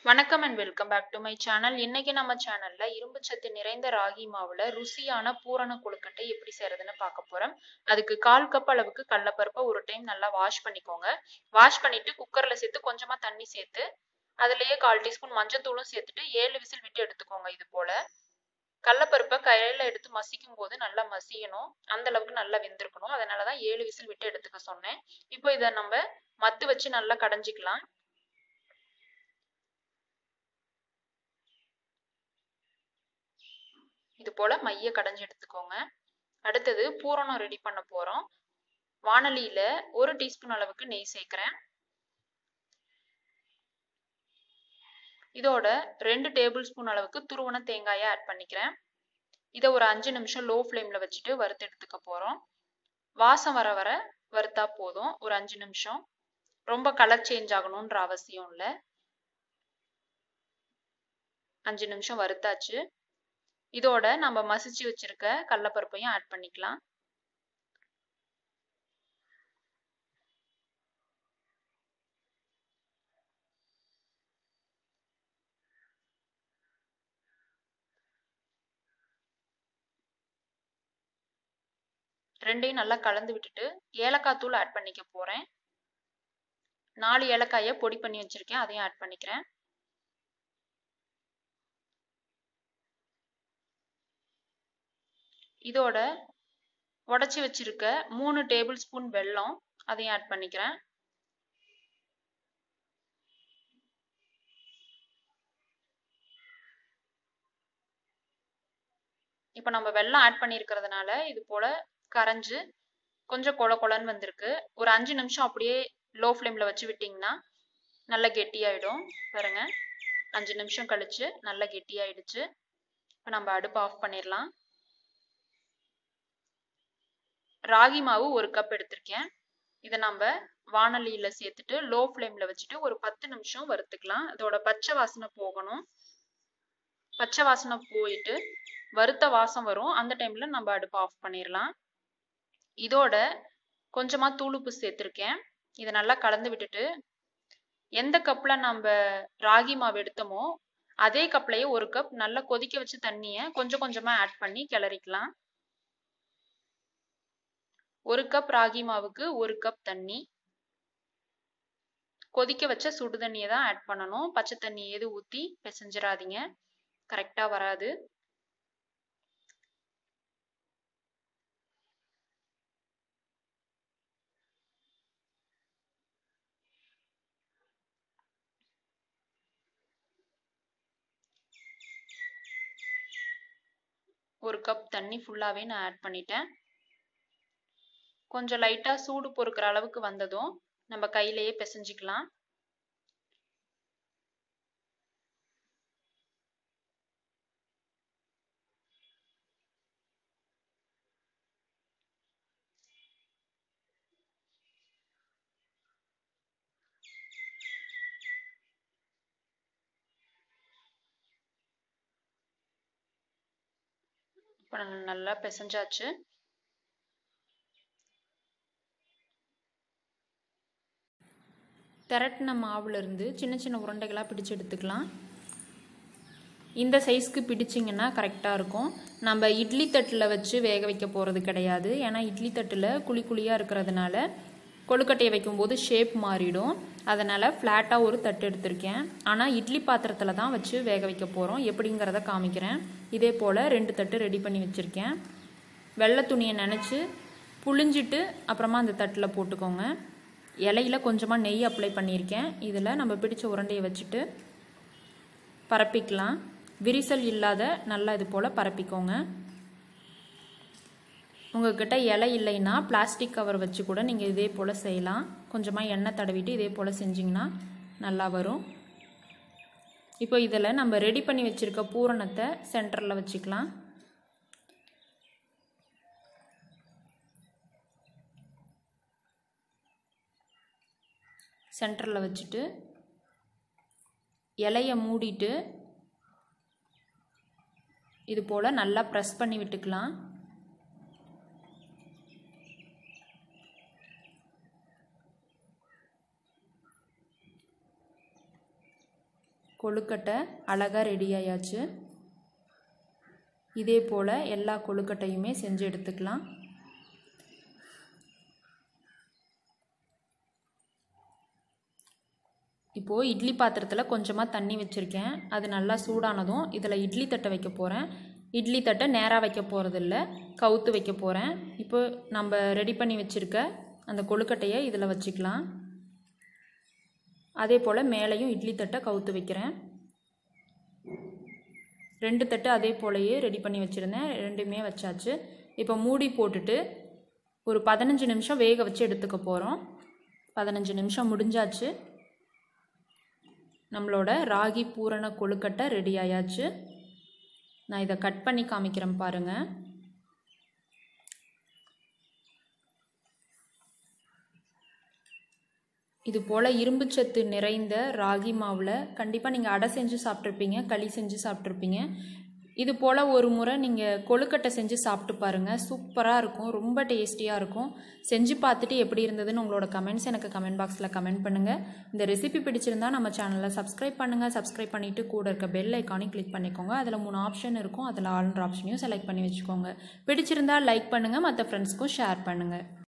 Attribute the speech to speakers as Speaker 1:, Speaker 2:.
Speaker 1: வணக்கம் and welcome back to my channel இன்னைக்கு நம்ம சேனல்ல இரும்பு சத்து நிறைந்த ராகி மாவுல ருசியான பூரண கொழுக்கட்டை எப்படி செய்யறதுன்னு பார்க்க போறோம் அதுக்கு கால் கப் அளவுக்கு கடலப்பருப்பை ஒரு டைம் நல்லா வாஷ் பண்ணிக்கோங்க வாஷ் பண்ணிட்டு குக்கர்ல சேர்த்து கொஞ்சமா தண்ணி சேர்த்து அதுலயே கால் டீஸ்பூன் மஞ்சத்தூளும் சேர்த்துட்டு ஏழு விசில் விட்டு எடுத்துக்கோங்க இது போல கடலப்பருப்பை கையில எடுத்து மசிக்கும் போது நல்லா மசியணும் அந்த அளவுக்கு நல்லா வெந்திருக்கணும் அதனாலதான் ஏழு விசில் விட்டு எடுத்துக்க சொன்னேன் இப்போ இதை நம்ம மத்து வச்சு நல்லா கடைஞ்சிக்கலாம் இது போல மைய கடைஞ்சி எடுத்துக்கோங்க அடுத்தது பூரணம் ரெடி பண்ண போறோம் வானலியில ஒரு டீஸ்பூன் அளவுக்கு நெய் சேர்க்கிறேன் இதோட ரெண்டு டேபிள் ஸ்பூன் அளவுக்கு துருவன தேங்காயை ஆட் பண்ணிக்கிறேன் இதை ஒரு அஞ்சு நிமிஷம் லோ ஃப்ளேம்ல வச்சுட்டு வறுத்து எடுத்துக்க போறோம் வாசம் வர வர வறுத்தா போதும் ஒரு அஞ்சு நிமிஷம் ரொம்ப கலர் சேஞ்ச் ஆகணும்ன்ற அவசியம் இல்லை அஞ்சு நிமிஷம் வறுத்தாச்சு இதோட நம்ம மசிச்சு வச்சிருக்க கடலப்பருப்பையும் ஆட் பண்ணிக்கலாம் ரெண்டையும் நல்லா கலந்து விட்டுட்டு ஏலக்காய் தூள் ஆட் பண்ணிக்க போறேன் நாலு ஏலக்காயை பொடி பண்ணி வச்சிருக்கேன் அதையும் ஆட் பண்ணிக்கிறேன் இதோட உடச்சி வச்சிருக்க மூணு டேபிள் ஸ்பூன் வெல்லம் அதையும் ஆட் பண்ணிக்கிறேன் இப்போ நம்ம வெல்லம் ஆட் பண்ணியிருக்கிறதுனால இது போல கரைஞ்சு கொஞ்சம் கொல கொலன்னு வந்திருக்கு ஒரு அஞ்சு நிமிஷம் அப்படியே லோ ஃப்ளேமில் வச்சு விட்டிங்கன்னா நல்லா கெட்டியாயிடும் பாருங்க அஞ்சு நிமிஷம் கழிச்சு நல்லா கெட்டியாயிடுச்சு இப்போ நம்ம அடுப்பு ஆஃப் பண்ணிடலாம் ராகி மாவு ஒரு கப் எடுத்திருக்கேன் இதை நம்ம வானலியில் சேர்த்துட்டு லோ ஃப்ளேமில் வச்சுட்டு ஒரு பத்து நிமிஷம் வறுத்துக்கலாம் அதோட பச்சை வாசனை போகணும் பச்சை வாசனை போயிட்டு வறுத்த வாசம் வரும் அந்த டைம்ல நம்ம அடுப்பு ஆஃப் பண்ணிடலாம் இதோட கொஞ்சமா தூளுப்பு சேர்த்துருக்கேன் இதை நல்லா கலந்து விட்டுட்டு எந்த கப்ல நம்ம ராகி மாவு எடுத்தோமோ அதே கப்லயே ஒரு கப் நல்லா கொதிக்க வச்ச தண்ணியை கொஞ்சம் கொஞ்சமா ஆட் பண்ணி கிளறிக்கலாம் ஒரு கப் ராகி மாவுக்கு ஒரு கப் தண்ணி கொதிக்க வச்ச சுடு தண்ணியை தான் ஆட் பண்ணணும் பச்சை தண்ணி எது ஊற்றி பிசைஞ்சிடாதீங்க கரெக்டாக வராது ஒரு கப் தண்ணி ஃபுல்லாகவே நான் ஆட் பண்ணிட்டேன் கொஞ்சம் லைட்டாக சூடு பொறுக்கிற அளவுக்கு வந்ததும் நம்ம கையிலேயே பிசைஞ்சிக்கலாம் இப்போ நல்லா பிசைஞ்சாச்சு திரட்டின மாவுலேருந்து சின்ன சின்ன உருண்டைகளாக பிடிச்சு எடுத்துக்கலாம் இந்த சைஸ்க்கு பிடிச்சிங்கன்னா கரெக்டாக இருக்கும் நம்ம இட்லி தட்டில் வச்சு வேக வைக்க போகிறது கிடையாது ஏன்னா இட்லி தட்டில் குழி குழியாக இருக்கிறதுனால கொழுக்கட்டையை வைக்கும்போது ஷேப் மாறிடும் அதனால் ஃப்ளாட்டாக ஒரு தட்டு எடுத்திருக்கேன் ஆனால் இட்லி பாத்திரத்தில் தான் வச்சு வேக வைக்க போகிறோம் எப்படிங்கிறத காமிக்கிறேன் இதே போல் ரெண்டு தட்டு ரெடி பண்ணி வச்சுருக்கேன் வெள்ளை துணியை நினச்சி புழிஞ்சிட்டு அப்புறமா அந்த தட்டில் போட்டுக்கோங்க இலையில கொஞ்சமாக நெய் அப்ளை பண்ணியிருக்கேன் இதில் நம்ம பிடிச்ச உருண்டையை வச்சுட்டு பரப்பிக்கலாம் விரிசல் இல்லாத நல்லா இது போல் பரப்பிக்கோங்க உங்ககிட்ட இலை இல்லைன்னா பிளாஸ்டிக் கவர் வச்சு கூட நீங்கள் இதே போல் செய்யலாம் கொஞ்சமாக எண்ணெய் தடவிட்டு இதே போல் செஞ்சிங்கன்னா நல்லா வரும் இப்போ இதில் நம்ம ரெடி பண்ணி வச்சுருக்க பூரணத்தை சென்டரில் வச்சுக்கலாம் சென்டரில் வச்சுட்டு இலையை மூடிட்டு இது போல் நல்லா ப்ரெஸ் பண்ணி விட்டுக்கலாம் கொழுக்கட்டை அழகாக ரெடி ஆயாச்சு இதே போல் எல்லா கொழுக்கட்டையுமே செஞ்சு எடுத்துக்கலாம் இப்போது இட்லி பாத்திரத்தில் கொஞ்சமாக தண்ணி வச்சுருக்கேன் அது நல்லா சூடானதும் இதில் இட்லி தட்டை வைக்க போகிறேன் இட்லி தட்டை நேராக வைக்க போகிறதில்ல கவுத்து வைக்க போகிறேன் இப்போ நம்ம ரெடி பண்ணி வச்சுருக்க அந்த கொழுக்கட்டையை இதில் வச்சுக்கலாம் அதே போல் மேலேயும் இட்லி தட்டை கவுத்து வைக்கிறேன் ரெண்டு தட்டு அதே போலயே ரெடி பண்ணி வச்சுருந்தேன் ரெண்டுமே வச்சாச்சு இப்போ மூடி போட்டுட்டு ஒரு பதினஞ்சு நிமிஷம் வேக வச்சு எடுத்துக்க போகிறோம் பதினஞ்சு நிமிஷம் முடிஞ்சாச்சு நம்மளோட ராகி பூரண கொழுக்கட்டை ரெடி ஆயாச்சு நான் இதை கட் பண்ணி காமிக்கிறேன் பாருங்கள் இது போல் இரும்புச்சத்து நிறைந்த ராகி மாவில் கண்டிப்பாக நீங்கள் அடை செஞ்சு சாப்பிட்ருப்பீங்க களி செஞ்சு சாப்பிட்ருப்பீங்க இது போல் ஒரு முறை நீங்கள் கொழுக்கட்டை செஞ்சு சாப்பிட்டு பாருங்கள் சூப்பராக இருக்கும் ரொம்ப டேஸ்டியாக இருக்கும் செஞ்சு பார்த்துட்டு எப்படி இருந்ததுன்னு உங்களோட கமெண்ட்ஸ் எனக்கு கமெண்ட் பாக்ஸில் கமெண்ட் பண்ணுங்கள் இந்த ரெசிபி பிடிச்சிருந்தா நம்ம சேனலை சப்ஸ்கிரைப் பண்ணுங்கள் சப்ஸ்கிரைப் பண்ணிவிட்டு கூட இருக்க பெல் ஐக்கானையும் கிளிக் பண்ணிக்கோங்க அதில் மூணு ஆப்ஷன் இருக்கும் அதில் ஆல்ன்ற ஆப்ஷனையும் செலக்ட் பண்ணி வச்சுக்கோங்க பிடிச்சிருந்தா லைக் பண்ணுங்கள் மற்ற ஃப்ரெண்ட்ஸ்க்கும் ஷேர் பண்ணுங்கள்